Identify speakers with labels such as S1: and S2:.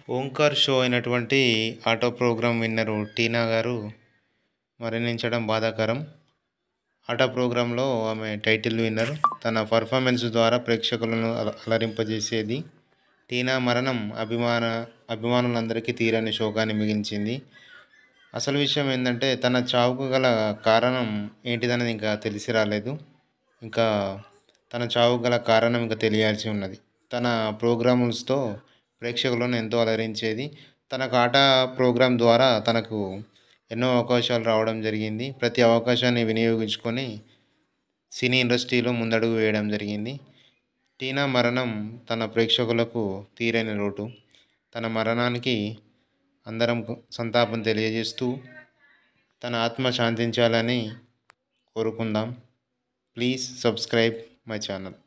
S1: Omkar show అయినటువంటి ఆటో programme winner Teena గారు మరణించడం బాధాకరం ఆటో ప్రోగ్రాంలో ఆమె టైటిల్ విన్నర్ తన పర్ఫార్మెన్స్ ద్వారా ప్రేక్షకులను అల అలరింపజేసేది టీనా మరణం అభిమాన అభిమానులందరికీ తీరని శోకాన్ని మిగిల్చింది అసలు విషయం ఏంటంటే తన చావుకు గల కారణం ఏంటిదనేది ఇంకా తెలిసి రాలేదు ఇంకా తన చావుకు గల కారణం ఇంకా తెలియాల్సి ఉన్నది తన ప్రోగ్రామ్స్తో ప్రేక్షకులను ఎంతో అలరించేది తనకు ఆట ప్రోగ్రాం ద్వారా తనకు ఎన్నో అవకాశాలు రావడం జరిగింది ప్రతి అవకాశాన్ని వినియోగించుకొని సినీ ఇండస్ట్రీలో ముందడుగు వేయడం జరిగింది టీనా మరణం తన ప్రేక్షకులకు తీరని లోటు తన మరణానికి అందరం సంతాపం తెలియజేస్తూ తన ఆత్మ శాంతించాలని కోరుకుందాం ప్లీజ్ సబ్స్క్రైబ్ మై ఛానల్